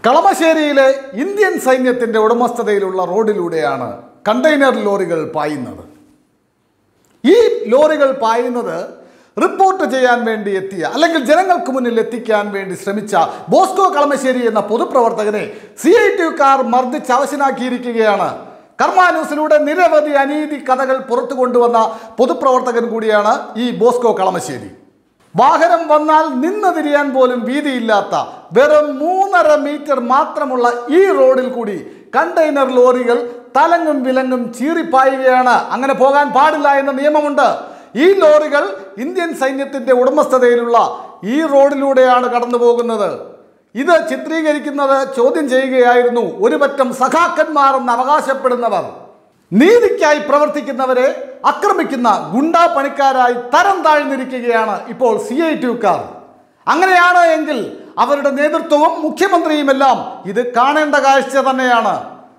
കളമശ്ശേരിയിലെ Indian സൈന്യത്തിന്റെ ഉടമസ്ഥതയിലുള്ള റോഡിലൂടെയാണ് container ലോറികൾ പായുന്നത് ഈ ലോറികൾ പായുന്നത് റിപ്പോർട്ട് ചെയ്യാൻ വേണ്ടി എത്തിയ അല്ലെങ്കിൽ ജനങ്ങൾക്ക് മുന്നിൽ എത്തിക്കാൻ വേണ്ടി ശ്രമിച്ച ബോസ്കോ കളമശ്ശേരി എന്ന പൊതുപ്രവർത്തകനെ സി ഐ ടി കാർ മർദ്ദിച്ച് അവശനാക്കിയിരിക്കുകയാണ് കർമ്മ ന്യൂസിലൂടെ നിരവധി അനീതി കഥകൾ പുറത്തു കൊണ്ടുവന്ന പൊതുപ്രവർത്തകൻ കൂടിയാണ് ഈ ബോസ്കോ കളമശ്ശേരി വാഹനം വന്നാൽ നിന്ന് തിരിയാൻ പോലും വീതിയില്ലാത്ത വെറും മൂന്നര മീറ്റർ മാത്രമുള്ള ഈ റോഡിൽ കൂടി കണ്ടെയ്നർ ലോറികൾ തലങ്ങും വിലങ്ങും ചീറിപ്പായുകയാണ് അങ്ങനെ പോകാൻ പാടില്ല എന്ന നിയമമുണ്ട് ഈ ലോറികൾ ഇന്ത്യൻ സൈന്യത്തിന്റെ ഉടമസ്ഥതയിലുള്ള ഈ റോഡിലൂടെയാണ് കടന്നു പോകുന്നത് ഇത് ചിത്രീകരിക്കുന്നത് ചോദ്യം ചെയ്യുകയായിരുന്നു ഒരു പറ്റം സഖാക്കന്മാർ എന്ന് അവകാശപ്പെടുന്നവർ നീതിക്കായി പ്രവർത്തിക്കുന്നവരെ ആക്രമിക്കുന്ന ഗുണ്ടാ പണിക്കാരായി തരം താഴ്ന്നിരിക്കുകയാണ് ഇപ്പോൾ സി ഐ ടുക്കാർ അങ്ങനെയാണ് എങ്കിൽ അവരുടെ നേതൃത്വവും മുഖ്യമന്ത്രിയുമെല്ലാം ഇത് കാണേണ്ട കാഴ്ച തന്നെയാണ്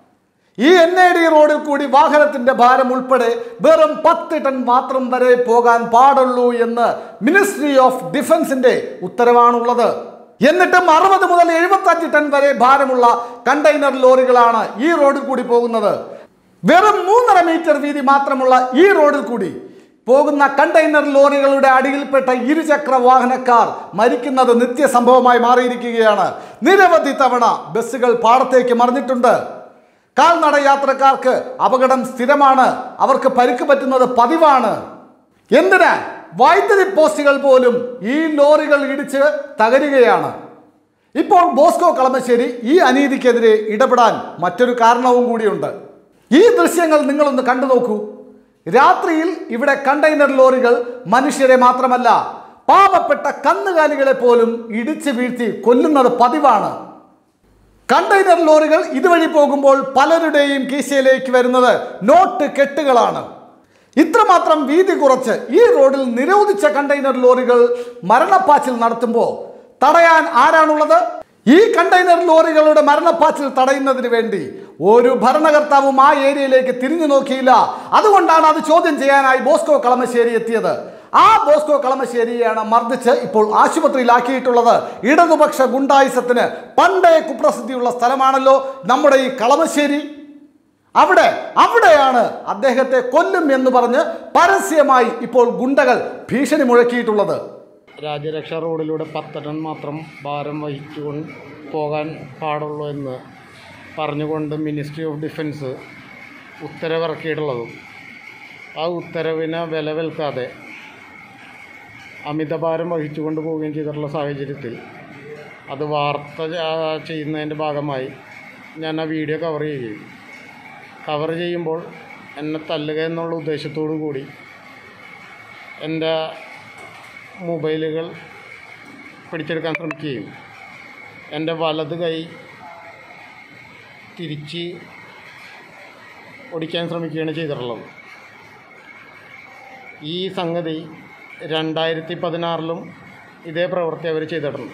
ഈ എൻ എ ഡി റോഡിൽ കൂടി വാഹനത്തിന്റെ ഭാരം ഉൾപ്പെടെ വെറും പത്ത് ടൺ മാത്രം വരെ പോകാൻ പാടുള്ളൂ എന്ന് മിനിസ്ട്രി ഓഫ് ഡിഫൻസിന്റെ ഉത്തരവാണുള്ളത് എന്നിട്ടും അറുപത് മുതൽ എഴുപത്തഞ്ച് ടൺ വരെ ഭാരമുള്ള കണ്ടെയ്നർ ലോറികളാണ് ഈ റോഡിൽ കൂടി പോകുന്നത് വെറും മൂന്നര മീറ്റർ വീതി മാത്രമുള്ള ഈ റോഡിൽ കൂടി പോകുന്ന കണ്ടെയ്നർ ലോറികളുടെ അടിയിൽപ്പെട്ട ഇരുചക്ര വാഹനക്കാർ മരിക്കുന്നത് നിത്യസംഭവമായി മാറിയിരിക്കുകയാണ് നിരവധി തവണ ബസ്സുകൾ പാടത്തേക്ക് മറിഞ്ഞിട്ടുണ്ട് കാൽനട യാത്രക്കാർക്ക് അപകടം സ്ഥിരമാണ് അവർക്ക് പരിക്ക് പറ്റുന്നത് പതിവാണ് എന്തിന് വൈദ്യുതി പോസ്റ്റുകൾ പോലും ഈ ലോറികൾ ഇടിച്ച് തകരുകയാണ് ഇപ്പോൾ ബോസ്കോ കളമശ്ശേരി ഈ അനീതിക്കെതിരെ ഇടപെടാൻ മറ്റൊരു കാരണവും കൂടിയുണ്ട് ഈ ദൃശ്യങ്ങൾ നിങ്ങളൊന്ന് കണ്ടു നോക്കൂ രാത്രിയിൽ ഇവിടെ കണ്ടെയ്നർ ലോറികൾ മനുഷ്യരെ മാത്രമല്ല പാവപ്പെട്ട കന്നുകാലികളെ പോലും ഇടിച്ചു വീഴ്ത്തി കൊല്ലുന്നത് പതിവാണ് കണ്ടെയ്നർ ലോറികൾ ഇതുവഴി പോകുമ്പോൾ പലരുടെയും കീശയിലേക്ക് വരുന്നത് നോട്ട് കെട്ടുകളാണ് ഇത്രമാത്രം വീതി കുറച്ച് ഈ റോഡിൽ നിരോധിച്ച കണ്ടെയ്നർ ലോറികൾ മരണപ്പാച്ചിൽ നടത്തുമ്പോൾ തടയാൻ ആരാണുള്ളത് ഈ കണ്ടെയ്നർ ലോറികളുടെ മരണപ്പാച്ചിൽ തടയുന്നതിന് വേണ്ടി ഒരു ഭരണകർത്താവും ആ ഏരിയയിലേക്ക് തിരിഞ്ഞു നോക്കിയില്ല അതുകൊണ്ടാണ് അത് ചോദ്യം ചെയ്യാനായി ബോസ്കോ കളമശ്ശേരി എത്തിയത് ആ ബോസ്കോ കളമശ്ശേരിയാണ് മർദ്ദിച്ച് ഇപ്പോൾ ആശുപത്രിയിലാക്കിയിട്ടുള്ളത് ഇടതുപക്ഷ ഗുണ്ടായുസത്തിന് പണ്ടേ കുപ്രസിദ്ധിയുള്ള സ്ഥലമാണല്ലോ നമ്മുടെ ഈ കളമശ്ശേരി അവിടെ അവിടെയാണ് അദ്ദേഹത്തെ കൊല്ലും എന്ന് പറഞ്ഞ് പരസ്യമായി ഇപ്പോൾ ഗുണ്ടകൾ ഭീഷണി മുഴക്കിയിട്ടുള്ളത് രാജ്യരക്ഷാ റോഡിലൂടെ പത്ത് ടൺ മാത്രം ഭാരം വഹിച്ചുകൊണ്ട് പോകാൻ പാടുള്ളൂ എന്ന് പറഞ്ഞുകൊണ്ട് മിനിസ്ട്രി ഓഫ് ഡിഫൻസ് ഉത്തരവിറക്കിയിട്ടുള്ളതും ആ ഉത്തരവിനെ വിലവെൽക്കാതെ അമിതഭാരം വഹിച്ചുകൊണ്ട് പോവുകയും ചെയ്തിട്ടുള്ള സാഹചര്യത്തിൽ അത് വാർത്ത ച- ചെയ്യുന്നതിൻ്റെ ഭാഗമായി ഞാൻ ആ വീഡിയോ കവർ ചെയ്യുകയും കവർ ചെയ്യുമ്പോൾ എന്നെ തല്ലുക എന്നുള്ള ഉദ്ദേശത്തോടു കൂടി എൻ്റെ മൊബൈലുകൾ പിടിച്ചെടുക്കാൻ ശ്രമിക്കുകയും എൻ്റെ വലത് കൈ തിരിച്ച് ഓടിക്കാൻ ശ്രമിക്കുകയാണ് ചെയ്തിട്ടുള്ളത് ഈ സംഗതി രണ്ടായിരത്തി പതിനാറിലും ഇതേ പ്രവൃത്തി അവർ ചെയ്തിട്ടുണ്ട്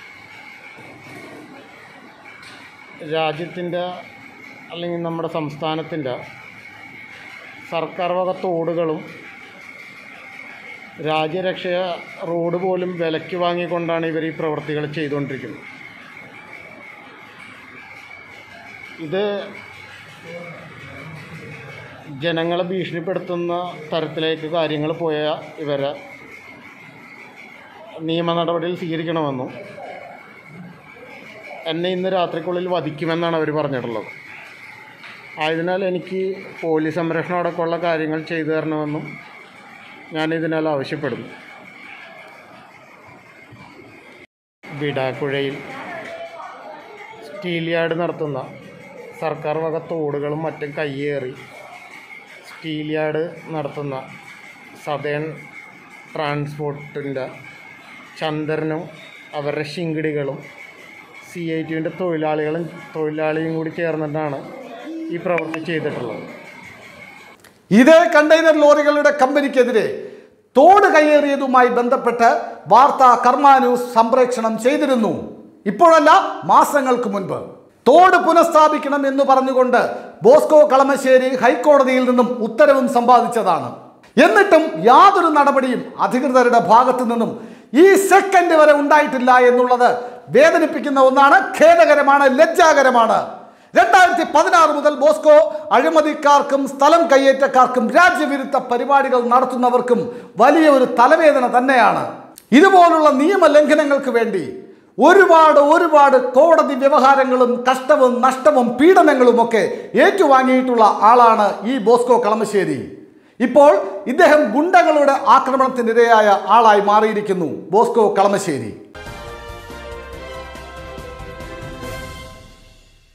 രാജ്യത്തിൻ്റെ അല്ലെങ്കിൽ നമ്മുടെ സംസ്ഥാനത്തിൻ്റെ സർക്കാർ വക തോടുകളും രാജ്യരക്ഷ റോഡ് പോലും വിലയ്ക്ക് വാങ്ങിക്കൊണ്ടാണ് ഇവർ ഈ പ്രവൃത്തികൾ ചെയ്തുകൊണ്ടിരിക്കുന്നത് ഇത് ജനങ്ങളെ ഭീഷണിപ്പെടുത്തുന്ന തരത്തിലേക്ക് കാര്യങ്ങൾ പോയ ഇവരെ നിയമ നടപടികൾ സ്വീകരിക്കണമെന്നും എന്നെ ഇന്ന് രാത്രിക്കുള്ളിൽ വധിക്കുമെന്നാണ് അവർ പറഞ്ഞിട്ടുള്ളത് ആയതിനാൽ എനിക്ക് പോലീസ് സംരക്ഷണം അടക്കമുള്ള കാര്യങ്ങൾ ചെയ്തു തരണമെന്നും ഞാൻ ഇതിനാൽ ആവശ്യപ്പെടുന്നു വിടാക്കുഴയിൽ സ്റ്റീൽ യാർഡ് നടത്തുന്ന സർക്കാർ വക തോടുകളും മറ്റും കയ്യേറി സ്റ്റീൽ യാർഡ് നടത്തുന്ന സതേൺ ട്രാൻസ്പോർട്ടിൻ്റെ ചന്ദ്രനും അവരുടെ ശിങ്കിടികളും സി ഐ ടിയുടെ തൊഴിലാളികളും തൊഴിലാളിയും കൂടി ചേർന്നിട്ടാണ് ഈ പ്രവൃത്തി ചെയ്തിട്ടുള്ളത് ഇതേ കണ്ടെയ്നർ ലോറികളുടെ കമ്പനിക്കെതിരെ തോട് കയ്യേറിയതുമായി ബന്ധപ്പെട്ട് വാർത്ത കർമ്മ ന്യൂസ് സംപ്രേക്ഷണം ചെയ്തിരുന്നു ഇപ്പോഴല്ല മാസങ്ങൾക്ക് മുൻപ് തോട് പുനഃസ്ഥാപിക്കണം എന്ന് പറഞ്ഞുകൊണ്ട് ബോസ്കോ കളമശ്ശേരി ഹൈക്കോടതിയിൽ നിന്നും ഉത്തരവും സമ്പാദിച്ചതാണ് എന്നിട്ടും യാതൊരു നടപടിയും അധികൃതരുടെ ഭാഗത്തു നിന്നും ഈ സെക്കൻഡ് വരെ ഉണ്ടായിട്ടില്ല എന്നുള്ളത് വേദനിപ്പിക്കുന്ന ഒന്നാണ് ഖേദകരമാണ് ലജ്ജാകരമാണ് രണ്ടായിരത്തി പതിനാറ് മുതൽ ബോസ്കോ അഴിമതിക്കാർക്കും സ്ഥലം കയ്യേറ്റക്കാർക്കും രാജ്യവിരുദ്ധ പരിപാടികൾ നടത്തുന്നവർക്കും വലിയ ഒരു തലവേദന തന്നെയാണ് ഇതുപോലുള്ള നിയമലംഘനങ്ങൾക്ക് വേണ്ടി ഒരുപാട് ഒരുപാട് കോടതി വ്യവഹാരങ്ങളും കഷ്ടവും നഷ്ടവും പീഡനങ്ങളും ഒക്കെ ഏറ്റുവാങ്ങിയിട്ടുള്ള ആളാണ് ഈ ബോസ്കോ കളമശ്ശേരി ഇപ്പോൾ ഇദ്ദേഹം ഗുണ്ടകളുടെ ആക്രമണത്തിനിരയായ ആളായി മാറിയിരിക്കുന്നു ബോസ്കോ കളമശ്ശേരി